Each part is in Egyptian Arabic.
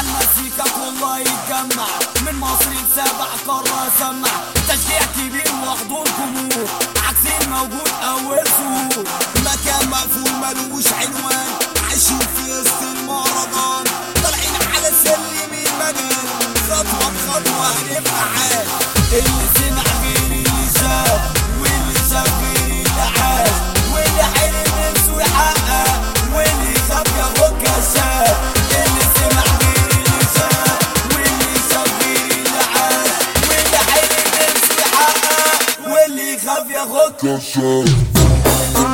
عالمزيكا كله يتجمع من مصر لسبع قارة سمع تشجيع كبير وحضور جمهور عكس الموجود أول ظهور مكان مقفول ملوش عنوان عايشين في وسط المهرجان طالعين على سلم المجال خطوة بخطوة هنبقى عاد اللي سمع غير اللي شاف واللي شاف غير اللي عاش واللي حلم نفسه يحقق واللي خاف ياخد كشاف اللي سمع غير اللي شاف واللي شاف غير اللي عاش واللي حلم نفسه يحقق واللي خاف ياخد كشاف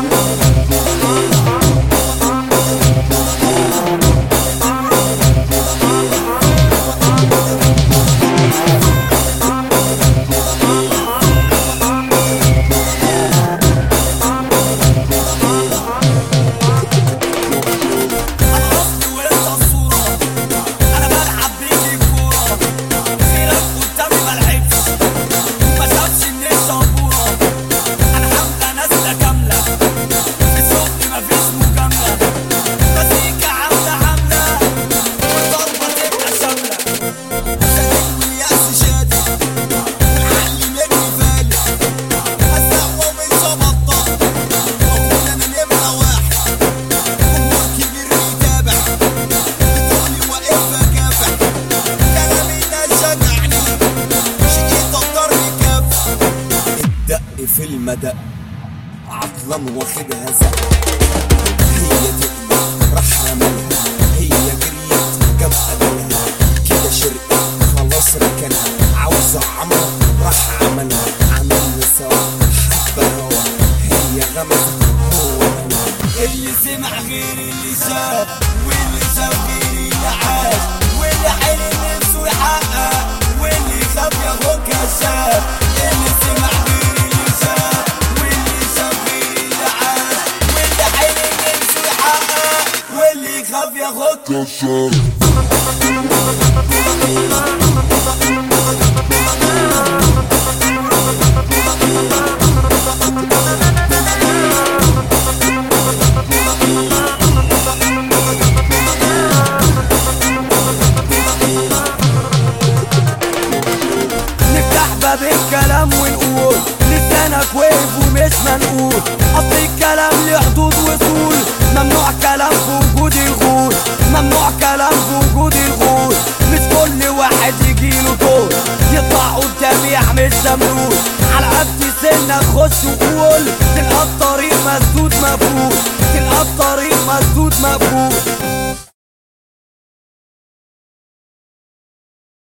انا اصلي ولسه الصورة انا بلعب بيجي كورة غيرك قدامي ملعبش ما شافش ان الشبورة انا حاملة نازلة كاملة في الشغل مفيش مجاملة مزيكا عاملة حملة والضربة تبقى شاملة ساكن واليأس شادي والعقل مني فالي هستقوى ومش هبطل واكون انا نمرة واحد جمهور كبير بيتابع بتقولي واقف بكافح كلامي الناس شجعني شقيت اقدر يكافح الدق في المدق عطلان واخدها زق هي تقلق راح رمالها هي جريت جاب قدرها كده شرقت خلاص ركنها عاوزة عمرة راح عملها عملنا سوا حبة هوا هي غمزة هو هوا اللي سمع غير اللي شاف واللي شاف غير اللي عاش واللي حلم نفسه يحقق واللي خاف ياخد كشاف اللي سمع غير اللي شاف واللي شاف غير اللي عاش واللي حلم نفسه يحقق واللي خاف ياخد كشاف نفتح باب الكلام ونقول لسانك واقف ومش منقول اصل الكلام له حدود وصول ممنوع كلام في وجود الغول ممنوع كلام في وجود الغول مش كل واحد يجيله دور يطلع قدامي يعمل شملول على قد سنك خش وقول تلقى الطريق مسدود مفهوم تلقى الطريق مسدود مفهوم